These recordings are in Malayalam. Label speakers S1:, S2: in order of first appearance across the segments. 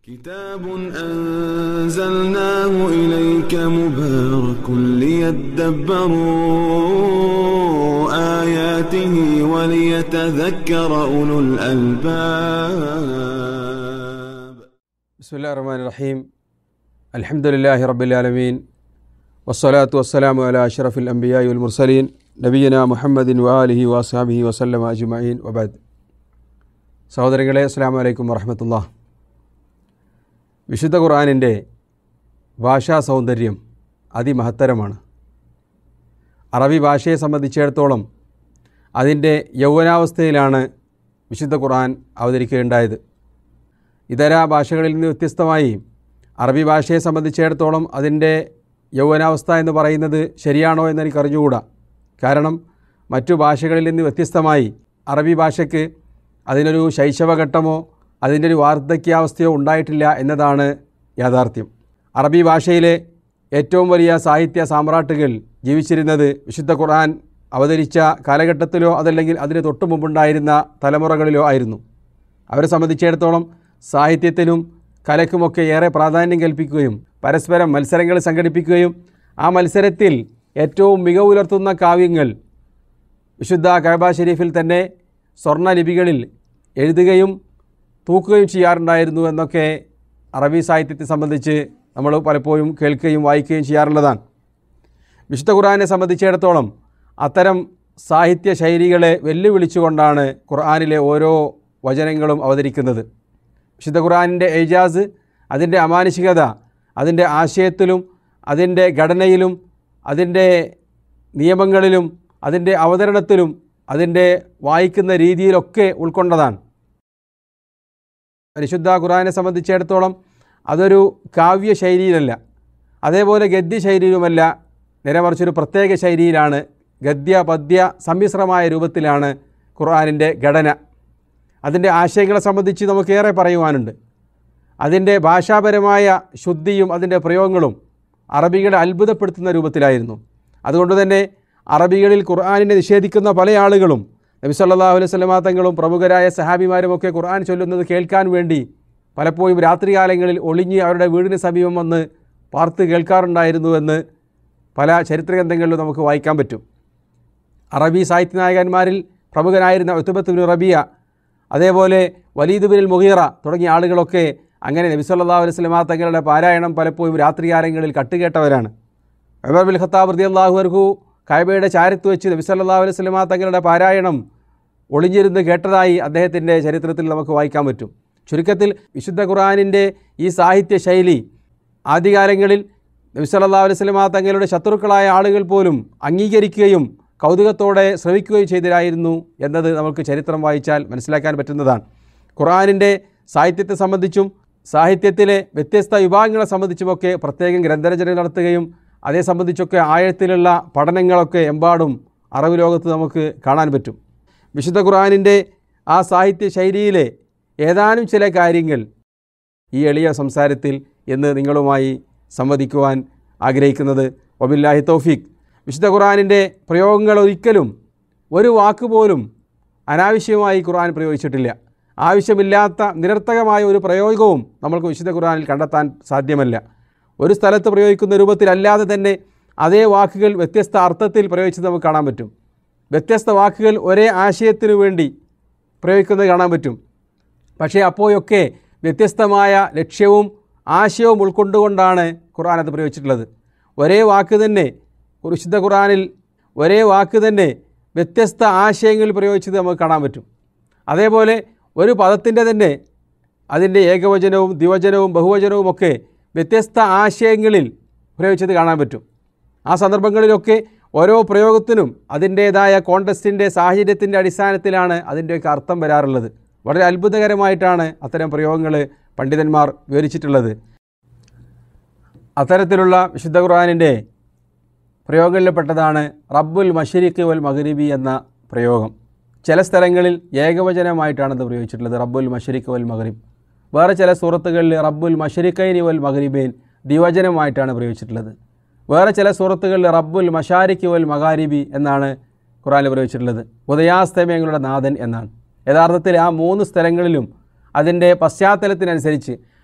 S1: كتاب أنزلناه إليك مبارك ليدبروا آياته وليتذكر أولو الألباب
S2: بسم الله الرحمن الرحيم الحمد لله رب العالمين والصلاة والسلام على أشرف الأنبياء والمرسلين നബിയന മുഹമ്മദിൻ വാലിഹി വാസാബിഹി വസല്ലമ അജ്മഈൻ വബാദ് സഹോദരങ്ങളെ അസ്സാം വലൈക്കും വറഹമത്തുള്ള വിശുദ്ധ ഖുർആാനിൻ്റെ ഭാഷാ സൗന്ദര്യം അതിമഹത്തരമാണ് അറബി ഭാഷയെ സംബന്ധിച്ചിടത്തോളം അതിൻ്റെ യൗവനാവസ്ഥയിലാണ് വിശുദ്ധ ഖുർആൻ അവതരിക്കുകയുണ്ടായത് ഇതര ഭാഷകളിൽ നിന്ന് വ്യത്യസ്തമായി അറബി ഭാഷയെ സംബന്ധിച്ചിടത്തോളം അതിൻ്റെ യൗവനാവസ്ഥ എന്ന് പറയുന്നത് ശരിയാണോ എന്ന് എനിക്ക് അറിഞ്ഞുകൂടാ കാരണം മറ്റു ഭാഷകളിൽ നിന്ന് വ്യത്യസ്തമായി അറബി ഭാഷയ്ക്ക് അതിനൊരു ശൈശവഘട്ടമോ അതിൻ്റെ ഒരു വാർദ്ധക്യാവസ്ഥയോ ഉണ്ടായിട്ടില്ല എന്നതാണ് യാഥാർത്ഥ്യം അറബി ഭാഷയിലെ ഏറ്റവും വലിയ സാഹിത്യ സാമ്രാട്ടുകൾ ജീവിച്ചിരുന്നത് വിശുദ്ധ ഖുർആൻ അവതരിച്ച കാലഘട്ടത്തിലോ അതല്ലെങ്കിൽ അതിന് തൊട്ടു മുമ്പുണ്ടായിരുന്ന തലമുറകളിലോ ആയിരുന്നു അവരെ സംബന്ധിച്ചിടത്തോളം സാഹിത്യത്തിനും കലയ്ക്കുമൊക്കെ ഏറെ പ്രാധാന്യം കൽപ്പിക്കുകയും പരസ്പരം മത്സരങ്ങൾ സംഘടിപ്പിക്കുകയും ആ മത്സരത്തിൽ ഏറ്റവും മികവ് പുലർത്തുന്ന കാവ്യങ്ങൾ വിശുദ്ധ കഅബ ഷരീഫിൽ തന്നെ സ്വർണ്ണ ലിപികളിൽ എഴുതുകയും തൂക്കുകയും ചെയ്യാറുണ്ടായിരുന്നു എന്നൊക്കെ അറബി സാഹിത്യത്തെ സംബന്ധിച്ച് നമ്മൾ പലപ്പോഴും കേൾക്കുകയും വായിക്കുകയും ചെയ്യാറുള്ളതാണ് വിശുദ്ധ ഖുർആനെ സംബന്ധിച്ചിടത്തോളം അത്തരം സാഹിത്യ ശൈലികളെ വെല്ലുവിളിച്ചുകൊണ്ടാണ് ഖുർആനിലെ ഓരോ വചനങ്ങളും അവതരിക്കുന്നത് വിശുദ്ധ ഖുർആനിൻ്റെ ഏജാസ് അതിൻ്റെ അമാനുഷികത അതിൻ്റെ ആശയത്തിലും അതിൻ്റെ ഘടനയിലും അതിൻ്റെ നിയമങ്ങളിലും അതിൻ്റെ അവതരണത്തിലും അതിൻ്റെ വായിക്കുന്ന രീതിയിലൊക്കെ ഉൾക്കൊണ്ടതാണ് പരിശുദ്ധ ഖുർആനെ സംബന്ധിച്ചിടത്തോളം അതൊരു കാവ്യ ശൈലിയിലല്ല അതേപോലെ ഗദ്യ ശൈലിയിലുമല്ല നേരെ മറിച്ചൊരു പ്രത്യേക ശൈലിയിലാണ് ഗദ്യ പദ്യ സമ്മിശ്രമായ രൂപത്തിലാണ് ഖുർആനിൻ്റെ ഘടന അതിൻ്റെ ആശയങ്ങളെ സംബന്ധിച്ച് നമുക്കേറെ പറയുവാനുണ്ട് അതിൻ്റെ ഭാഷാപരമായ ശുദ്ധിയും അതിൻ്റെ പ്രയോഗങ്ങളും അറബികളെ അത്ഭുതപ്പെടുത്തുന്ന രൂപത്തിലായിരുന്നു അതുകൊണ്ട് തന്നെ അറബികളിൽ ഖുർആാനിനെ നിഷേധിക്കുന്ന പല ആളുകളും നബി സല്ലല്ലാഹു അലൈഹി വസല്ലമ തങ്ങളും പ്രമുഖരായ സഹാബിമാരുമൊക്കെ ഖുർആൻ ചൊല്ലുന്നത് കേൾക്കാൻ വേണ്ടി പലപ്പോഴും രാത്രികാലങ്ങളിൽ ഒളിഞ്ഞ് അവരുടെ വീടിന് സമീപം വന്ന് പാർത്ത് കേൾക്കാറുണ്ടായിരുന്നുവെന്ന് പല ചരിത്രഗ്രന്ഥങ്ങളിലും നമുക്ക് വായിക്കാൻ പറ്റും അറബി സാഹിത്യ നായകന്മാരിൽ പ്രമുഖനായിരുന്ന ഉത്തുബത്ത് ബിൻ റബിയ അതേപോലെ വലീദ് ബിൻ മുഹീറ തുടങ്ങിയ ആളുകളൊക്കെ അങ്ങനെ നബി സല്ലല്ലാഹു അലൈഹി വസല്ലമ തങ്ങളുടെ പാരായണം പലപ്പോഴും രാത്രികാലങ്ങളിൽ കട്ടുകേട്ടവരാണ് ഉമർ ബിൻ ഖത്താബ് റളിയല്ലാഹു അൻഹു കായബയുടെ ചാരത്ത് വെച്ച് നബി സല്ലല്ലാഹു അലൈഹി വസല്ലമ തങ്ങളുടെ പാരായണം ഒളിഞ്ഞിരുന്ന് കേട്ടതായി അദ്ദേഹത്തിൻ്റെ ചരിത്രത്തിൽ നമുക്ക് വായിക്കാൻ പറ്റും ചുരുക്കത്തിൽ വിശുദ്ധ ഖുർആനിൻ്റെ ഈ സാഹിത്യ ശൈലി ആദ്യകാലങ്ങളിൽ നബി സല്ലല്ലാഹു അലൈഹി വസല്ലമ തങ്ങളുടെ ശത്രുക്കളായ ആളുകൾ പോലും അംഗീകരിക്കുകയും കൗതുകത്തോടെ ശ്രവിക്കുകയും ചെയ്തതായിരുന്നു എന്നത് നമുക്ക് ചരിത്രം വായിച്ചാൽ മനസ്സിലാക്കാൻ പറ്റുന്നതാണ് ഖുർആനിൻ്റെ സാഹിത്യത്തെ സംബന്ധിച്ചും സാഹിത്യത്തിലെ വ്യത്യസ്ത വിഭാഗങ്ങളെ സംബന്ധിച്ചുമൊക്കെ പ്രത്യേകം ഗ്രന്ഥരചന നടത്തുകയും അതേ സംബന്ധിച്ചൊക്കെ ആഴത്തിലുള്ള പഠനങ്ങളൊക്കെ എമ്പാടും അറിവ് ലോകത്ത് നമുക്ക് കാണാൻ പറ്റും വിശുദ്ധ ഖുർആനിൻ്റെ ആ സാഹിത്യ ശൈലിയിലെ ഏതാനും ചില കാര്യങ്ങൾ ഈ എളിയ സംസാരത്തിൽ എന്ന് നിങ്ങളുമായി സംവദിക്കുവാൻ ആഗ്രഹിക്കുന്നത് ഒബില്ലാഹി തൗഫീഖ് വിശുദ്ധ ഖുർആനിൻ്റെ പ്രയോഗങ്ങൾ ഒരിക്കലും ഒരു വാക്ക് പോലും അനാവശ്യമായി ഖുർആൻ പ്രയോഗിച്ചിട്ടില്ല ആവശ്യമില്ലാത്ത നിരർത്ഥകമായ ഒരു പ്രയോഗവും നമ്മൾക്ക് വിശുദ്ധ ഖുർആനിൽ കണ്ടെത്താൻ സാധ്യമല്ല ഒരു സ്ഥലത്ത് പ്രയോഗിക്കുന്ന രൂപത്തിലല്ലാതെ തന്നെ അതേ വാക്കുകൾ വ്യത്യസ്ത അർത്ഥത്തിൽ പ്രയോഗിച്ചത് നമുക്ക് കാണാൻ പറ്റും വ്യത്യസ്ത വാക്കുകൾ ഒരേ ആശയത്തിനു വേണ്ടി പ്രയോഗിക്കുന്നത് കാണാൻ പറ്റും പക്ഷേ അപ്പോഴൊക്കെ വ്യത്യസ്തമായ ലക്ഷ്യവും ആശയവും ഉൾക്കൊണ്ടുകൊണ്ടാണ് ഖുർആൻ അത് പ്രയോഗിച്ചിട്ടുള്ളത് ഒരേ വാക്ക് തന്നെ വിശുദ്ധ ഖുർആനിൽ ഒരേ വാക്ക് തന്നെ വ്യത്യസ്ത ആശയങ്ങളിൽ പ്രയോഗിച്ചത് നമുക്ക് കാണാൻ പറ്റും അതേപോലെ ഒരു പദത്തിൻ്റെ തന്നെ അതിൻ്റെ ഏകവചനവും ദ്വിവചനവും ബഹുവചനവും ഒക്കെ വ്യത്യസ്ത ആശയങ്ങളിൽ പ്രയോഗിച്ചത് കാണാൻ പറ്റും ആ സന്ദർഭങ്ങളിലൊക്കെ ഓരോ പ്രയോഗത്തിനും അതിൻ്റേതായ കോണ്ടസ്റ്റിൻ്റെ സാഹചര്യത്തിൻ്റെ അടിസ്ഥാനത്തിലാണ് അതിൻ്റെയൊക്കെ അർത്ഥം വരാറുള്ളത് വളരെ അത്ഭുതകരമായിട്ടാണ് അത്തരം പ്രയോഗങ്ങൾ പണ്ഡിതന്മാർ വിവരിച്ചിട്ടുള്ളത് അത്തരത്തിലുള്ള വിശുദ്ധ ഖുർആാനിൻ്റെ പ്രയോഗങ്ങളിൽപ്പെട്ടതാണ് റബ്ബുൽ മഷരിഖ് വൽ മഗ്രിബി എന്ന പ്രയോഗം ചില സ്ഥലങ്ങളിൽ ഏകവചനമായിട്ടാണ് ഇത് പ്രയോഗിച്ചിട്ടുള്ളത് റബ്ബുൽ മഷരിഖ് വൽ മഗ്രിബ് വേറെ ചില സൂറത്തുകളിൽ റബ്ബുൽ മഷരിഖൈനി വൽ മഗ്രിബൈൻ ദ്വിവചനമായിട്ടാണ് പ്രയോഗിച്ചിട്ടുള്ളത് വേറെ ചില സൂറത്തുകളിൽ റബ്ബുൽ മഷാരിഖ് വൽ മഗാരിബി എന്നാണ് ഖുറാനിൽ പ്രയോഗിച്ചിട്ടുള്ളത് ഉദയാസ്തമയങ്ങളുടെ നാഥൻ എന്നാണ് യഥാർത്ഥത്തിൽ ആ മൂന്ന് സ്ഥലങ്ങളിലും അതിൻ്റെ പശ്ചാത്തലത്തിനനുസരിച്ച്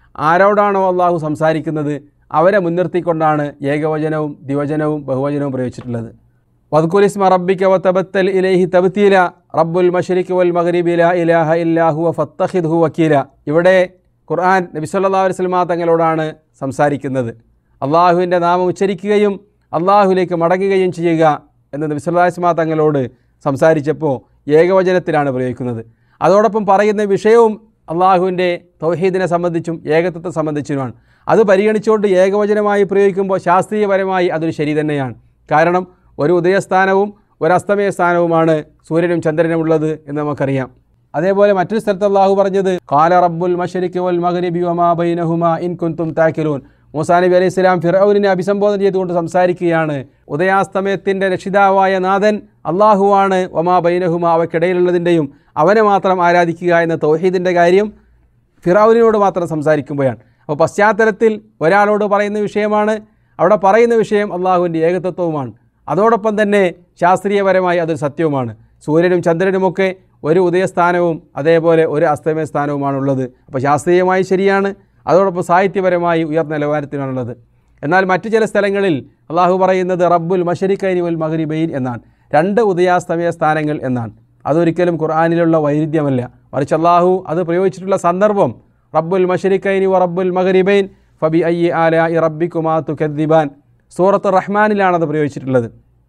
S2: ആരോടാണോ അള്ളാഹു സംസാരിക്കുന്നത് അവരെ മുൻനിർത്തിക്കൊണ്ടാണ് ഏകവചനവും ദ്വിവചനവും ബഹുവചനവും പ്രയോഗിച്ചിട്ടുള്ളത് വദ്കുലിസ്മ റബ്ബിക വതബത്തൽ ഇലൈഹി തബ്തീല റബ്ബുൽ മഷ്രിഖി വൽ മഗ്രിബി ലാ ഇലാഹ ഇല്ലാ ഹുവ ഫത്തഖിദ്ഹു വക്കീല ഇവിടെ ഖുർആൻ നബി സല്ലല്ലാഹു അലൈഹി വസല്ലമ തങ്ങളോടാണ് സംസാരിക്കുന്നത് അള്ളാഹുവിൻ്റെ നാമം ഉച്ചരിക്കുകയും അള്ളാഹുവിലേക്ക് മടങ്ങുകയും ചെയ്യുക എന്ന് നബി സല്ലല്ലാഹു അലൈഹി വസല്ലമ തങ്ങളോട് സംസാരിച്ചപ്പോൾ ഏകവചനത്തിലാണ് പ്രയോഗിക്കുന്നത് അതോടൊപ്പം പറയുന്ന വിഷയവും അള്ളാഹുവിൻ്റെ തൗഹീദിനെ സംബന്ധിച്ചും ഏകത്വത്തെ സംബന്ധിച്ചുമാണ് അത് പരിഗണിച്ചുകൊണ്ട് ഏകവചനമായി പ്രയോഗിക്കുമ്പോൾ ശാസ്ത്രീയപരമായി അതൊരു ശരി തന്നെയാണ് കാരണം ഒരു ഉദയസ്ഥാനവും ഒരു അസ്തമയ സ്ഥാനവുമാണ് സൂര്യനും ചന്ദ്രനും ഉള്ളത് എന്ന് നമുക്കറിയാം അതേപോലെ മറ്റൊരു സ്ഥലത്ത് അള്ളാഹു പറഞ്ഞത് കാല റബ്ബുൽ മഷരിഖ് വൽ മഗ്രിബി വമാ ബൈനഹുമ ഇൻ കുന്തും താക്കിലൂൻ മൂസാ നബി അലൈഹി സ്വലാം ഫിറൌനിനെ അഭിസംബോധന ചെയ്തുകൊണ്ട് സംസാരിക്കുകയാണ് ഉദയാസ്തമയത്തിൻ്റെ രക്ഷിതാവായ നാഥൻ അള്ളാഹുവാണ് വമാ ബൈനഹുമ അവയ്ക്കിടയിലുള്ളതിൻ്റെയും അവനെ മാത്രം ആരാധിക്കുക എന്ന തൗഹീദിൻ്റെ കാര്യം ഫിറൌനിനോട് മാത്രം സംസാരിക്കുമ്പോഴാണ് അപ്പോൾ പശ്ചാത്തലത്തിൽ ഒരാളോട് പറയുന്ന വിഷയമാണ് അവിടെ പറയുന്ന വിഷയം അള്ളാഹുവിൻ്റെ ഏകതത്വവുമാണ് അതോടൊപ്പം തന്നെ ശാസ്ത്രീയപരമായി അതൊരു സത്യവുമാണ് സൂര്യനും ചന്ദ്രനുമൊക്കെ ഒരു ഉദയസ്ഥാനവും അതേപോലെ ഒരു അസ്തമയ സ്ഥാനവുമാണുള്ളത് അപ്പോൾ ശാസ്ത്രീയമായി ശരിയാണ് അതോടൊപ്പം സാഹിത്യപരമായി ഉയർന്ന നിലവാരത്തിലാണുള്ളത് എന്നാൽ മറ്റു ചില സ്ഥലങ്ങളിൽ അള്ളാഹു പറയുന്നത് റബ്ബുൽ മഷരിക്കൈനി വൽ മഹരിബൈൻ എന്നാണ് രണ്ട് ഉദയാസ്തമയ സ്ഥാനങ്ങൾ എന്നാണ് അതൊരിക്കലും ഖുർആാനിലുള്ള വൈരുദ്ധ്യമല്ല മറിച്ച് അള്ളാഹു അത് പ്രയോഗിച്ചിട്ടുള്ള സന്ദർഭം റബ്ബുൽ മഷരിക്കൈനി വ റബ്ബുൽ മഹരിബൈൻ ഫബി അയ്യി ആല ഇ റബ്ബിക്കുമാ തുക്കദ്ദിബാൻ സൂറത്ത് റഹ്മാനിലാണത് പ്രയോഗിച്ചിട്ടുള്ളത്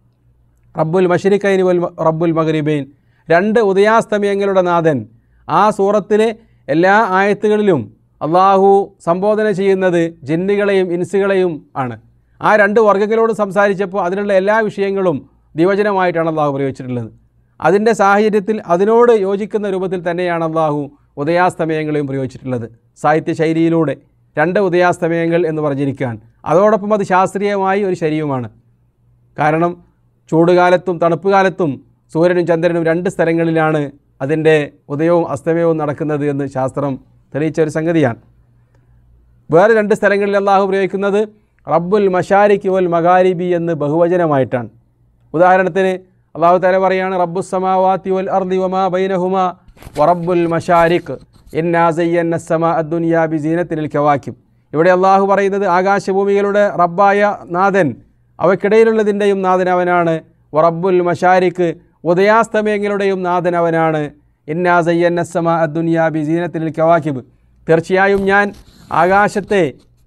S2: റബ്ബുൽ മഷരിക്കൈനി വൽ റബ്ബുൽ മഹരിബൈൻ രണ്ട് ഉദയാസ്തമയങ്ങളുടെ നാഥൻ ആ സൂറത്തിലെ എല്ലാ ആയത്തുകളിലും അള്ളാഹു സംബോധന ചെയ്യുന്നത് ജിന്നുകളെയും ഇൻസുകളെയും ആണ് ആ രണ്ട് വർഗ്ഗങ്ങളോട് സംസാരിച്ചപ്പോൾ അതിനുള്ള എല്ലാ വിഷയങ്ങളും ദിവചനമായിട്ടാണ് അള്ളാഹു പ്രയോഗിച്ചിട്ടുള്ളത് അതിൻ്റെ സാഹചര്യത്തിൽ അതിനോട് യോജിക്കുന്ന രൂപത്തിൽ തന്നെയാണ് അള്ളാഹു ഉദയാസ്തമയങ്ങളെയും പ്രയോഗിച്ചിട്ടുള്ളത് സാഹിത്യ ശൈലിയിലൂടെ രണ്ട് ഉദയാസ്തമയങ്ങൾ എന്ന് പറഞ്ഞിരിക്കുകയാണ് അതോടൊപ്പം അത് ശാസ്ത്രീയമായി ഒരു ശരിയുമാണ് കാരണം ചൂടുകാലത്തും തണുപ്പ് കാലത്തും സൂര്യനും ചന്ദ്രനും രണ്ട് സ്ഥലങ്ങളിലാണ് അതിൻ്റെ ഉദയവും അസ്തമയവും നടക്കുന്നത് എന്ന് ശാസ്ത്രം തെളിയിച്ച ഒരു സംഗതിയാണ് വേറെ രണ്ട് സ്ഥലങ്ങളിൽ അള്ളാഹു പ്രയോഗിക്കുന്നത് റബ്ബുൽ മഷാരിഖ് വൽ മഗാരിബി എന്ന് ബഹുവചനമായിട്ടാണ് ഉദാഹരണത്തിന് അള്ളാഹു തല പറയാണ് റബ്ബുസ് സമാവാത്തി വൽ അർദി വമാ ബൈനഹുമ വറബ്ബുൽ മഷാരിഖ് ഇന്നാസയ്യന്ന സമ അദ്ദുനിയാ ബി സീനത്തിനിൽ കവാക്കിം ഇവിടെ അള്ളാഹു പറയുന്നത് ആകാശഭൂമികളുടെ റബ്ബായ നാഥൻ അവയ്ക്കിടയിലുള്ളതിൻ്റെയും നാഥൻ അവനാണ് വറബ്ബുൽ മഷാരിഖ് ഉദയാസ്തമയങ്ങളുടെയും നാഥൻ അവനാണ് ഇന്നാസയ്യന്ന സമ അദ്ദുനിയാ ബി സീനത്തിനിൽ കവാക്കിബ് തീർച്ചയായും ഞാൻ ആകാശത്തെ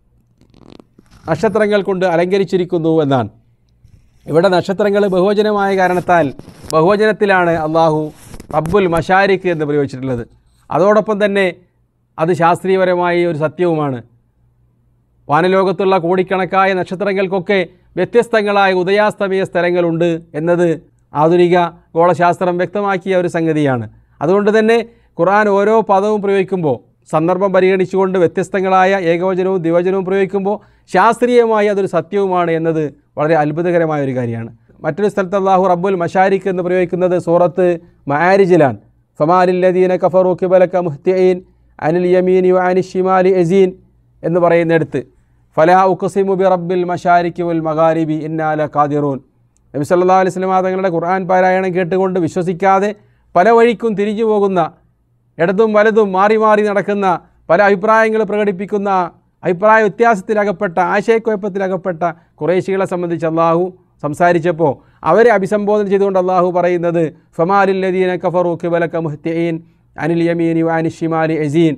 S2: നക്ഷത്രങ്ങൾ കൊണ്ട് അലങ്കരിച്ചിരിക്കുന്നു എന്നാണ് ഇവിടെ നക്ഷത്രങ്ങൾ ബഹുവചനമായ കാരണത്താൽ ബഹുവചനത്തിലാണ് അള്ളാഹു റബ്ബുൽ മഷാരിഖ് എന്ന് പ്രയോഗിച്ചിട്ടുള്ളത് അതോടൊപ്പം തന്നെ അത് ശാസ്ത്രീയപരമായ ഒരു സത്യവുമാണ് വാനലോകത്തുള്ള കോടിക്കണക്കായ നക്ഷത്രങ്ങൾക്കൊക്കെ വ്യത്യസ്തങ്ങളായ ഉദയാസ്തമയ സ്ഥലങ്ങളുണ്ട് എന്നത് ആധുനിക ഗോളശാസ്ത്രം വ്യക്തമാക്കിയ ഒരു സംഗതിയാണ് അതുകൊണ്ട് തന്നെ ഖുർആൻ ഓരോ പദവും പ്രയോഗിക്കുമ്പോൾ സന്ദർഭം പരിഗണിച്ചുകൊണ്ട് വ്യത്യസ്തങ്ങളായ ഏകവചനവും ദ്വിവചനവും പ്രയോഗിക്കുമ്പോൾ ശാസ്ത്രീയമായി അതൊരു സത്യവുമാണ് എന്നത് വളരെ അത്ഭുതകരമായ ഒരു കാര്യമാണ് മറ്റൊരു സ്ഥലത്ത് അള്ളാഹു റബ്ബുൽ മഷാരിഖ് എന്ന് പ്രയോഗിക്കുന്നത് സൂറത്ത് മആരിജിലാണ് ഫമാലില്ലദീന കഫറു കിബലക മുഹ്തിഈൻ അനിൽ യമീനി വാനി ഷിമാലി എസീൻ എന്ന് പറയുന്നിടത്ത് ഫലാ ഉഖസിമു ബി റബ്ബിൽ മഷാരിഖി വൽ മഗാരിബി ഇന്നാല ഖാദിറൂൻ നബി സല്ലല്ലാഹു അലൈഹി വസല്ലം തങ്ങളുടെ ഖുർആൻ പാരായണം കേട്ടുകൊണ്ട് വിശ്വസിക്കാതെ പല വഴിക്കും തിരിഞ്ഞു പോകുന്ന ഇടതും വലതും മാറി മാറി നടക്കുന്ന പല അഭിപ്രായങ്ങൾ പ്രകടിപ്പിക്കുന്ന അഭിപ്രായ വ്യത്യാസത്തിലകപ്പെട്ട ആശയക്കുഴപ്പത്തിലകപ്പെട്ട കുറേശികളെ സംബന്ധിച്ച് അള്ളാഹു സംസാരിച്ചപ്പോൾ അവരെ അഭിസംബോധന ചെയ്തുകൊണ്ട് അള്ളാഹു പറയുന്നത് ഫമാലില്ലദീന കഫറു കിബലക മുഹ്തിഈൻ അനിൽ യമീനി വാനി ഷിമാലി എസീൻ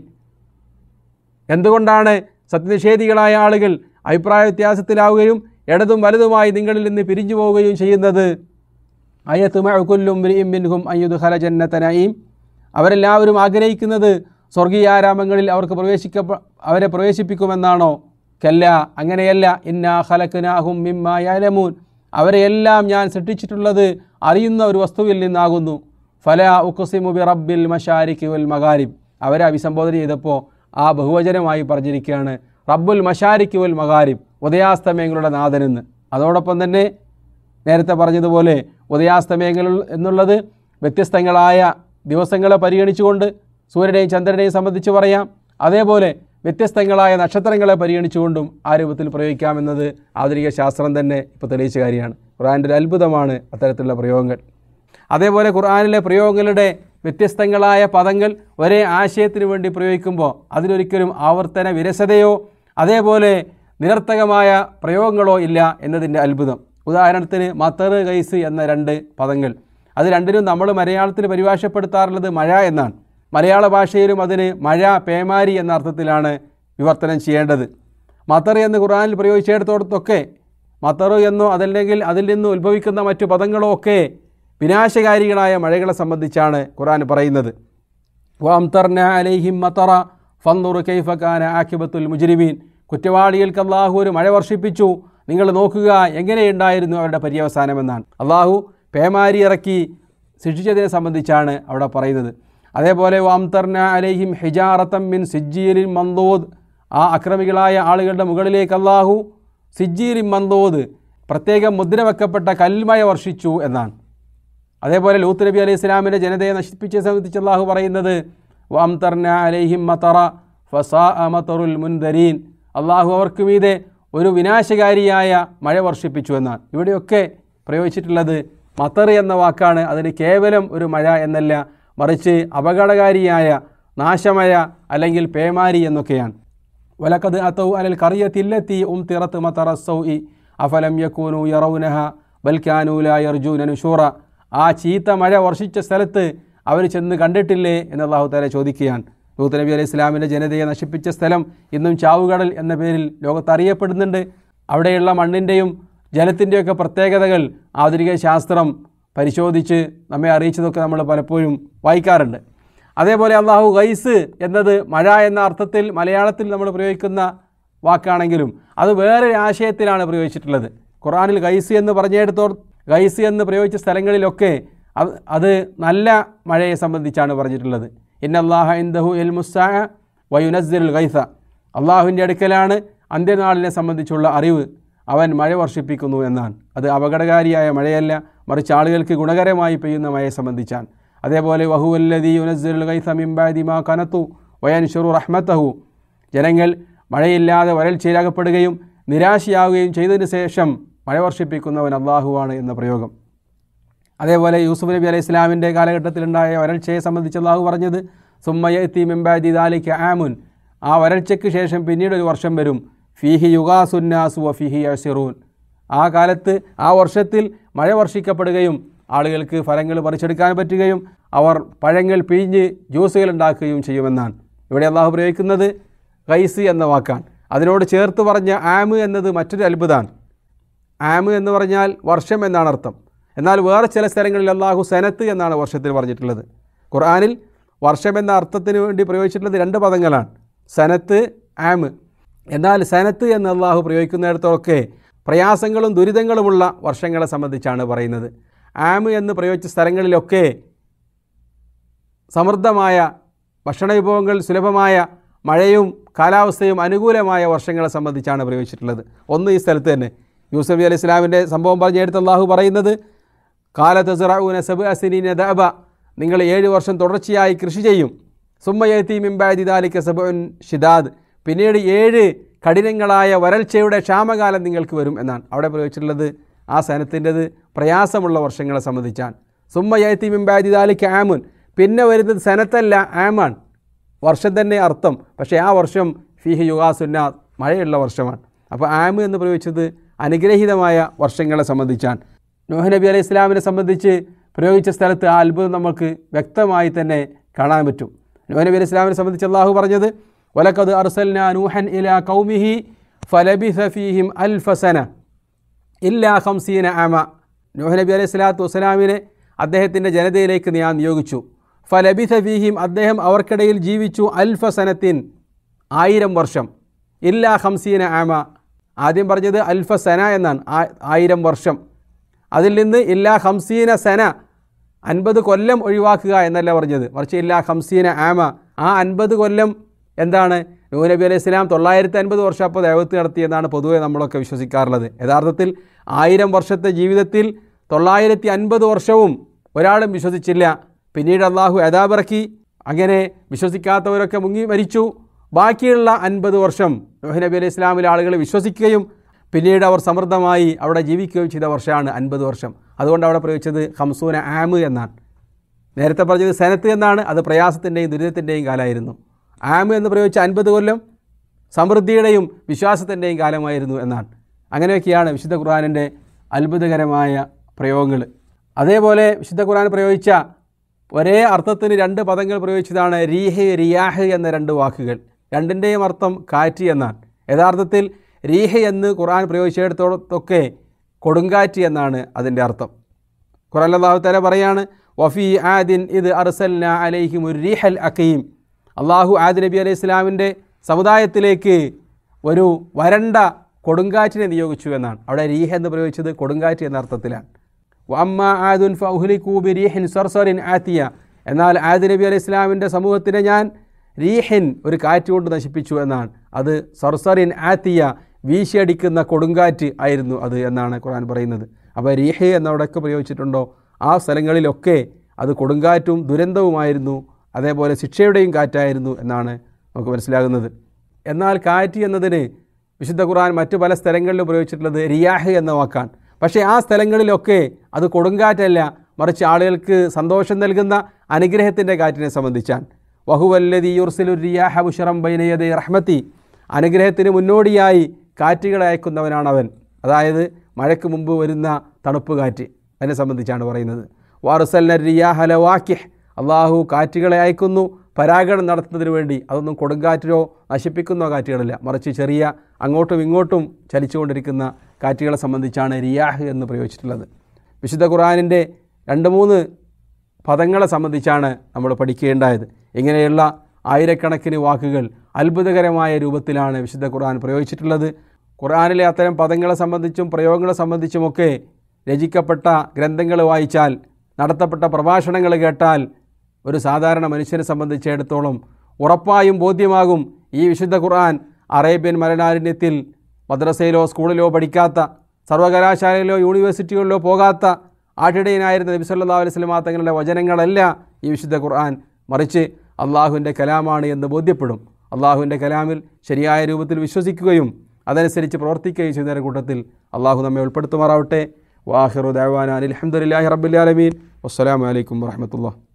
S2: എന്തുകൊണ്ടാണ് സത്യനിഷേധികളായ ആളുകൾ അഭിപ്രായ വ്യത്യാസത്തിലാവുകയും ഇടതും വലതുമായി നിങ്ങളിൽ നിന്ന് പിരിഞ്ഞു പോവുകയും ചെയ്യുന്നത് അയ്യത്തുമഅകുല്ലും മിൻഹും അയ്യുദ് ഖല ജന്നതനഈം അവരെല്ലാവരും ആഗ്രഹിക്കുന്നത് സ്വർഗീയാരാമങ്ങളിൽ അവർക്ക് പ്രവേശിക്ക അവരെ പ്രവേശിപ്പിക്കുമെന്നാണോ കല്ല അങ്ങനെയല്ല ഇന്നാ ഖലഖനാഹും മിമ്മാ യഅലമൂൻ അവരെയെല്ലാം ഞാൻ സൃഷ്ടിച്ചിട്ടുള്ളത് അറിയുന്ന ഒരു വസ്തുവിൽ നിന്നാകുന്നു ഫല ഉഖസിമു ബി റബ്ബിൽ മഷാരിഖി വൽ മഗാരിബ് അവരെ അഭിസംബോധന ചെയ്തപ്പോൾ ആ ബഹുവചനമായി പറഞ്ഞിരിക്കുകയാണ് റബ്ബുൽ മഷാരിഖി വൽ മഗാരിബ് ഉദയാസ്തമയങ്ങളുടെ നാഥനെന്ന് അതോടൊപ്പം തന്നെ നേരത്തെ പറഞ്ഞതുപോലെ ഉദയാസ്തമയങ്ങൾ എന്നുള്ളത് വ്യത്യസ്തങ്ങളായ ദിവസങ്ങളെ പരിഗണിച്ചുകൊണ്ട് സൂര്യനെയും ചന്ദ്രനെയും സംബന്ധിച്ച് പറയാം അതേപോലെ വ്യത്യസ്തങ്ങളായ നക്ഷത്രങ്ങളെ പരിഗണിച്ചുകൊണ്ടും ആ രൂപത്തിൽ പ്രയോഗിക്കാമെന്നത് ആധുനിക ശാസ്ത്രം തന്നെ ഇപ്പോൾ തെളിയിച്ച കാര്യമാണ് ഖുർആൻ്റെ ഒരു അത്ഭുതമാണ് അത്തരത്തിലുള്ള പ്രയോഗങ്ങൾ അതേപോലെ ഖുർആനിലെ പ്രയോഗങ്ങളുടെ വ്യത്യസ്തങ്ങളായ പദങ്ങൾ ഒരേ ആശയത്തിന് വേണ്ടി പ്രയോഗിക്കുമ്പോൾ അതിലൊരിക്കലും ആവർത്തന വിരസതയോ അതേപോലെ നിരർത്ഥകമായ പ്രയോഗങ്ങളോ ഇല്ല എന്നതിൻ്റെ അത്ഭുതം ഉദാഹരണത്തിന് മത്തർ ഗൈസ് എന്ന രണ്ട് പദങ്ങൾ അത് രണ്ടിനും നമ്മൾ മലയാളത്തിൽ പരിഭാഷപ്പെടുത്താറുള്ളത് മഴ എന്നാണ് മലയാള ഭാഷയിലും അതിന് മഴ പേമാരി എന്ന അർത്ഥത്തിലാണ് വിവർത്തനം ചെയ്യേണ്ടത് മത്തർ എന്ന് ഖുർആനിൽ പ്രയോഗിച്ചിടത്തോടത്തൊക്കെ മത്തർ എന്നോ അതല്ലെങ്കിൽ അതിൽ നിന്ന് ഉത്ഭവിക്കുന്ന മറ്റു പദങ്ങളോ ഒക്കെ വിനാശകാരികളായ മഴകളെ സംബന്ധിച്ചാണ് ഖുർആൻ പറയുന്നത് വാംതർന അലൈഹിം മത്തറ ഫന്നുർ കൈഫ കാന ആക്കിബത്തുൽ മുജ്രിമീൻ കുറ്റവാളികൾക്ക് അള്ളാഹു ഒരു മഴ വർഷിപ്പിച്ചു നിങ്ങൾ നോക്കുക എങ്ങനെയുണ്ടായിരുന്നു അവരുടെ പര്യവസാനമെന്നാണ് അള്ളാഹു പേമാരി ഇറക്കി ശിക്ഷിച്ചതിനെ സംബന്ധിച്ചാണ് അവിടെ പറയുന്നത് അതേപോലെ വാംതർന അലൈഹിം ഹിജാറത്തം മിൻ സിജ്ജീലിൻ മന്ദോദ് ആ അക്രമികളായ ആളുകളുടെ മുകളിലേക്ക് അള്ളാഹു സിജ്ജീലിൻ മന്ദോദ് പ്രത്യേകം മുദ്ര വെക്കപ്പെട്ട കൽമഴ വർഷിച്ചു എന്നാണ് അതേപോലെ ലൂത്ത് നബി അലൈഹി ഇസ്ലാമിൻ്റെ ജനതയെ നശിപ്പിച്ചെ സംബന്ധിച്ച് അള്ളാഹു പറയുന്നത് വംതർന അലൈഹിം മത്തറ ഫസാ മത്തറുൽ മുൻദരീൻ അള്ളാഹു അവർക്ക് മീതെ ഒരു വിനാശകാരിയായ മഴ വർഷിപ്പിച്ചു എന്നാണ് ഇവിടെയൊക്കെ പ്രയോഗിച്ചിട്ടുള്ളത് മത്തർ എന്ന വാക്കാണ് അതിന് കേവലം ഒരു മഴ എന്നല്ല മറിച്ച് അപകടകാരിയായ നാശമഴ അല്ലെങ്കിൽ പേമാരി എന്നൊക്കെയാണ് വലക്കത് അത്തൗ അലൽ കറിയത്തില്ലെത്തി ഉം തിറത്ത് മത്തറസൗ ഇ അഫലം യക്കൂനു യറൗനഹ ബൽക്കാനൂല യർജൂന നുഷൂറ ആ ചീത്ത മഴ വർഷിച്ച സ്ഥലത്ത് അവർ ചെന്ന് കണ്ടിട്ടില്ലേ എന്ന് അള്ളാഹു താല ചോദിക്കുകയാണ് ലൂത്ത് നബി അലൈഹി ഇസ്ലാമിൻ്റെ ജനതയെ നശിപ്പിച്ച സ്ഥലം ഇന്നും ചാവുകടൽ എന്ന പേരിൽ ലോകത്ത് അറിയപ്പെടുന്നുണ്ട് അവിടെയുള്ള മണ്ണിൻ്റെയും ജലത്തിൻ്റെയൊക്കെ പ്രത്യേകതകൾ ആധുനിക ശാസ്ത്രം പരിശോധിച്ച് നമ്മെ അറിയിച്ചതൊക്കെ നമ്മൾ പലപ്പോഴും വായിക്കാറുണ്ട് അതേപോലെ അള്ളാഹു ഗൈസ് എന്നത് മഴ എന്ന അർത്ഥത്തിൽ മലയാളത്തിൽ നമ്മൾ പ്രയോഗിക്കുന്ന വാക്കാണെങ്കിലും അത് വേറൊരു ആശയത്തിലാണ് പ്രയോഗിച്ചിട്ടുള്ളത് ഖുറാനിൽ ഗൈസ് എന്ന് പറഞ്ഞെടുത്തോ ഗൈസ് എന്ന് പ്രയോഗിച്ച സ്ഥലങ്ങളിലൊക്കെ അത് അത് നല്ല മഴയെ സംബന്ധിച്ചാണ് പറഞ്ഞിട്ടുള്ളത് ഇന്നല്ലാഹ ഇന്ദഹു എൽ മുസ്സാ വയുനസ്സുൽ ഗൈസ അള്ളാഹുവിൻ്റെ അടുക്കലാണ് അന്ത്യനാളിനെ സംബന്ധിച്ചുള്ള അറിവ് അവൻ മഴ വർഷിപ്പിക്കുന്നു എന്നാണ് അത് അപകടകാരിയായ മഴയല്ല മറിച്ച് ആളുകൾക്ക് ഗുണകരമായി പെയ്യുന്ന മഴയെ സംബന്ധിച്ചാണ് അതേപോലെ വഹുവല്ലദി യുനസ്സുൽ ഗൈസ മിംബാദി മാ കനത്തു വയൻഷുറു റഹ്മത്തഹു ജനങ്ങൾ മഴയില്ലാതെ വരൾച്ചയിലാകപ്പെടുകയും നിരാശയാവുകയും ചെയ്തതിന് ശേഷം മഴ വർഷിപ്പിക്കുന്നവൻ അള്ളാഹുവാണ് എന്ന പ്രയോഗം അതേപോലെ യൂസുഫ് നബി അലൈഹി ഇസ്ലാമിൻ്റെ കാലഘട്ടത്തിലുണ്ടായ വരൾച്ചയെ സംബന്ധിച്ച് അള്ളാഹു പറഞ്ഞത് സുമ്മയത്തി മിംബാദി ദാലിക്ക് ആമുൻ ആ വരൾച്ചയ്ക്ക് ശേഷം പിന്നീട് ഒരു വർഷം വരും ഫിഹി യുഗാസുന്നാസു വ ഫിഹി അസിറൂൻ ആ കാലത്ത് ആ വർഷത്തിൽ മഴ വർഷിക്കപ്പെടുകയും ആളുകൾക്ക് ഫലങ്ങൾ പറിച്ചെടുക്കാൻ പറ്റുകയും അവർ പഴങ്ങൾ പിഴിഞ്ഞ് ജ്യൂസുകൾ ഉണ്ടാക്കുകയും ചെയ്യുമെന്നാണ് ഇവിടെ അള്ളാഹു പ്രയോഗിക്കുന്നത് ഗൈസ് എന്ന വാക്കാണ് അതിനോട് ചേർത്ത് പറഞ്ഞ ആമ് എന്നത് മറ്റൊരു അത്ഭുതമാണ് ആമ് എന്ന് പറഞ്ഞാൽ വർഷം എന്നാണ് അർത്ഥം എന്നാൽ വേറെ ചില സ്ഥലങ്ങളിൽ അള്ളാഹു സനത്ത് എന്നാണ് വർഷത്തിൽ പറഞ്ഞിട്ടുള്ളത് ഖുർആാനിൽ വർഷം എന്ന അർത്ഥത്തിന് വേണ്ടി പ്രയോഗിച്ചിട്ടുള്ളത് രണ്ട് പദങ്ങളാണ് സനത്ത് ആമ് എന്നാൽ സനത്ത് എന്ന് അള്ളാഹു പ്രയോഗിക്കുന്നിടത്തൊക്കെ പ്രയാസങ്ങളും ദുരിതങ്ങളുമുള്ള വർഷങ്ങളെ സംബന്ധിച്ചാണ് പറയുന്നത് ആമ് എന്ന് പ്രയോഗിച്ച സ്ഥലങ്ങളിലൊക്കെ സമൃദ്ധമായ ഭക്ഷണ വിഭവങ്ങൾ സുലഭമായ മഴയും കാലാവസ്ഥയും അനുകൂലമായ വർഷങ്ങളെ സംബന്ധിച്ചാണ് പ്രയോഗിച്ചിട്ടുള്ളത് ഒന്ന് ഈ സ്ഥലത്ത് തന്നെ യൂസഫ് നബി അലൈഹി ഇസ്ലാമിൻ്റെ സംഭവം പറഞ്ഞെടുത്ത് അള്ളാഹു പറയുന്നത് കാലത്ത് സിറാഊന സബ് അസിനീന ദഅബ നിങ്ങൾ ഏഴ് വർഷം തുടർച്ചയായി കൃഷി ചെയ്യും സുമ്മയത്തി മിംബാദി ദാലിക സബുൻ ഷിദാദ് പിന്നീട് ഏഴ് കഠിനങ്ങളായ വരൾച്ചയുടെ ക്ഷാമകാലം നിങ്ങൾക്ക് വരും എന്നാണ് അവിടെ പ്രയോഗിച്ചിട്ടുള്ളത് ആ സനത്തിൻ്റെത് പ്രയാസമുള്ള വർഷങ്ങളെ സംബന്ധിച്ചാണ് സുമ്മയത്തി മിംബാദി ദാലിക ആമുൻ പിന്നെ വരുന്നത് സനത്തല്ല ആമാണ് വർഷം തന്നെ അർത്ഥം പക്ഷേ ആ വർഷം ഫിഹി യുഗാസുന്ന മഴയുള്ള വർഷമാണ് അപ്പോൾ ആമ് എന്ന് പ്രയോഗിച്ചത് അനുഗ്രഹീതമായ വർഷങ്ങളെ സംബന്ധിച്ചാണ് നോഹ് നബി അലൈഹി ഇസ്ലാമിനെ സംബന്ധിച്ച് പ്രയോഗിച്ച സ്ഥലത്ത് ആ അത്ഭുതം നമുക്ക് വ്യക്തമായി തന്നെ കാണാൻ പറ്റും നോഹ് നബി അലൈഹി ഇസ്ലാമിനെ സംബന്ധിച്ച് അള്ളാഹു പറഞ്ഞത് വലക്കത് അർസൽന നൂഹൻ ഇല കൗമിഹി ഫലബിസ ഫീഹിം അൽഫസന ഇല്ലാ ഹംസീന ആമ നോഹ് നബി അലൈഹി സ്വലാത്തു വസ്സലാമിനെ അദ്ദേഹത്തിൻ്റെ ജനതയിലേക്ക് ഞാൻ നിയോഗിച്ചു ഫലബിസ ഫീഹിം അദ്ദേഹം അവർക്കിടയിൽ ജീവിച്ചു അൽഫസനത്തിൻ ആയിരം വർഷം ഇല്ലാ ഹംസീന ആമ ആദ്യം പറഞ്ഞത് അൽഫ സന എന്നാണ് ആ- ആയിരം വർഷം അതിൽ നിന്ന് ഇല്ലാ ഹംസീന സന അൻപത് കൊല്ലം ഒഴിവാക്കുക എന്നല്ല പറഞ്ഞത് മറിച്ച് ഇല്ലാ ഹംസീന ആമ ആ അൻപത് കൊല്ലം എന്താണ് നൂഹ് നബി അലൈഹി സ്വലാം തൊള്ളായിരത്തി അൻപത് വർഷം അപ്പോൾ ദൈവത്ത് നടത്തിയെന്നാണ് പൊതുവെ നമ്മളൊക്കെ വിശ്വസിക്കാറുള്ളത് യഥാർത്ഥത്തിൽ ആയിരം വർഷത്തെ ജീവിതത്തിൽ തൊള്ളായിരത്തി അൻപത് വർഷവും ഒരാളും വിശ്വസിച്ചില്ല പിന്നീട് അള്ളാഹു യഥാപിറക്കി അങ്ങനെ വിശ്വസിക്കാത്തവരൊക്കെ മുങ്ങി മരിച്ചു ബാക്കിയുള്ള അൻപത് വർഷം നൂഹ് നബി അലൈഹി ഇസ്ലാമിലെ ആളുകൾ വിശ്വസിക്കുകയും പിന്നീട് അവർ സമൃദ്ധമായി അവിടെ ജീവിക്കുകയും ചെയ്ത വർഷമാണ് അൻപത് വർഷം അതുകൊണ്ട് അവിടെ പ്രയോഗിച്ചത് ഹംസൂന ആമ് എന്നാണ് നേരത്തെ പറഞ്ഞത് സനത്ത് എന്നാണ് അത് പ്രയാസത്തിൻ്റെയും ദുരിതത്തിൻ്റെയും കാലമായിരുന്നു ആമ് എന്ന് പ്രയോഗിച്ച അൻപത് കൊല്ലം സമൃദ്ധിയുടെയും വിശ്വാസത്തിൻ്റെയും കാലമായിരുന്നു എന്നാണ് അങ്ങനെയൊക്കെയാണ് വിശുദ്ധ ഖുർആാനിൻ്റെ അത്ഭുതകരമായ പ്രയോഗങ്ങൾ അതേപോലെ വിശുദ്ധ ഖുർആൻ പ്രയോഗിച്ച ഒരേ അർത്ഥത്തിന് രണ്ട് പദങ്ങൾ പ്രയോഗിച്ചതാണ് റീഹ് റിയാഹ് എന്ന രണ്ട് വാക്കുകൾ രണ്ടിൻ്റെയും അർത്ഥം കാറ്റ് എന്നാണ് യഥാർത്ഥത്തിൽ റീഹ് എന്ന് ഖുർആൻ പ്രയോഗിച്ചിടത്തോടത്തൊക്കെ കൊടുങ്കാറ്റ് എന്നാണ് അതിൻ്റെ അർത്ഥം ഖുർആൻ അള്ളാഹു തല പറയാണ് വഫി ആദിൻ ഇത് അർസൽന അലൈഹിം റീഹൽ അക്കീം അള്ളാഹു ആദ് നബി അലൈഹി ഇസ്ലാമിൻ്റെ സമുദായത്തിലേക്ക് ഒരു വരണ്ട കൊടുങ്കാറ്റിനെ നിയോഗിച്ചു എന്നാണ് അവിടെ റീഹ് എന്ന് പ്രയോഗിച്ചത് കൊടുങ്കാറ്റ് എന്ന അർത്ഥത്തിലാണ് വമ്മ ആദുൻ ഫൗഹ്ലിക്കൂബി റീഹിൻ സർസറിൻ ആത്തിയ എന്നാൽ ആദ് നബി അലൈഹി ഇസ്ലാമിൻ്റെ സമൂഹത്തിനെ ഞാൻ റീഹിൻ ഒരു കാറ്റ് കൊണ്ട് നശിപ്പിച്ചു എന്നാണ് അത് സർസറിൻ ആത്തിയ വീശിയടിക്കുന്ന കൊടുങ്കാറ്റ് ആയിരുന്നു അത് എന്നാണ് ഖുർആൻ പറയുന്നത് അപ്പോൾ റീഹ് എന്നവിടെയൊക്കെ പ്രയോഗിച്ചിട്ടുണ്ടോ ആ സ്ഥലങ്ങളിലൊക്കെ അത് കൊടുങ്കാറ്റും ദുരന്തവുമായിരുന്നു അതേപോലെ ശിക്ഷയുടെയും കാറ്റായിരുന്നു എന്നാണ് നമുക്ക് മനസ്സിലാകുന്നത് എന്നാൽ കാറ്റ് എന്നതിന് വിശുദ്ധ ഖുർആൻ മറ്റു പല സ്ഥലങ്ങളിലും പ്രയോഗിച്ചിട്ടുള്ളത് റിയാഹ് എന്ന വാക്കാണ് പക്ഷേ ആ സ്ഥലങ്ങളിലൊക്കെ അത് കൊടുങ്കാറ്റല്ല മറിച്ച് ആളുകൾക്ക് സന്തോഷം നൽകുന്ന അനുഗ്രഹത്തിൻ്റെ കാറ്റിനെ സംബന്ധിച്ചാണ് വഹുവല്ലതി യുർസിലു റിയാഹ ബുഷറം ബൈനയദ് റഹ്മത്തി അനുഗ്രഹത്തിന് മുന്നോടിയായി കാറ്റുകളെ അയക്കുന്നവനാണ് അവൻ അതായത് മഴയ്ക്ക് മുമ്പ് വരുന്ന തണുപ്പ് കാറ്റ് അതിനെ സംബന്ധിച്ചാണ് പറയുന്നത് വാറുസൽന റിയാഹ ലവാക്കിഹ് അള്ളാഹു കാറ്റുകളെ അയക്കുന്നു പരാഗണം നടത്തുന്നതിന് വേണ്ടി അതൊന്നും കൊടുങ്കാറ്റിലോ നശിപ്പിക്കുന്ന കാറ്റുകളല്ല മറിച്ച് ചെറിയ അങ്ങോട്ടും ഇങ്ങോട്ടും ചലിച്ചുകൊണ്ടിരിക്കുന്ന കാറ്റുകളെ സംബന്ധിച്ചാണ് റിയാഹ് എന്ന് പ്രയോഗിച്ചിട്ടുള്ളത് വിശുദ്ധ ഖുർആാനിൻ്റെ രണ്ട് മൂന്ന് പദങ്ങളെ സംബന്ധിച്ചാണ് നമ്മൾ പഠിക്കേണ്ടത് ഇങ്ങനെയുള്ള ആയിരക്കണക്കിന് വാക്കുകൾ അത്ഭുതകരമായ രൂപത്തിലാണ് വിശുദ്ധ ഖുർആൻ പ്രയോഗിച്ചിട്ടുള്ളത് ഖുർആനിലെ അത്തരം പദങ്ങളെ സംബന്ധിച്ചും പ്രയോഗങ്ങളെ സംബന്ധിച്ചുമൊക്കെ രചിക്കപ്പെട്ട ഗ്രന്ഥങ്ങൾ വായിച്ചാൽ നടത്തപ്പെട്ട പ്രഭാഷണങ്ങൾ കേട്ടാൽ ഒരു സാധാരണ മനുഷ്യനെ സംബന്ധിച്ചിടത്തോളം ഉറപ്പായും ബോധ്യമാകും ഈ വിശുദ്ധ ഖുർആൻ അറേബ്യൻ മലനാരണ്യത്തിൽ മദ്രസയിലോ സ്കൂളിലോ പഠിക്കാത്ത സർവകലാശാലയിലോ യൂണിവേഴ്സിറ്റികളിലോ പോകാത്ത ആട്ടിടയനായിരുന്ന നബി സല്ലല്ലാഹു അലൈഹി വസല്ലമ തങ്ങളുടെ വചനങ്ങളല്ല ഈ വിശുദ്ധ ഖുർആൻ മറിച്ച് അള്ളാഹുവിൻ്റെ കലാമാണ് എന്ന് ബോധ്യപ്പെടും അള്ളാഹുവിൻ്റെ കലാമിൽ ശരിയായ രൂപത്തിൽ വിശ്വസിക്കുകയും അതനുസരിച്ച് പ്രവർത്തിക്കുകയും ചെയ്യുന്നതിൻ്റെ കൂട്ടത്തിൽ അള്ളാഹു നമ്മെ ഉൾപ്പെടുത്തുമാറാവട്ടെ വാഹിറു ദാവാന അലഹമുല്ലാഹി റബ്ബുലാലമീൻ വസ്സലാമലൈക്കും വാഹമത്തുള്ള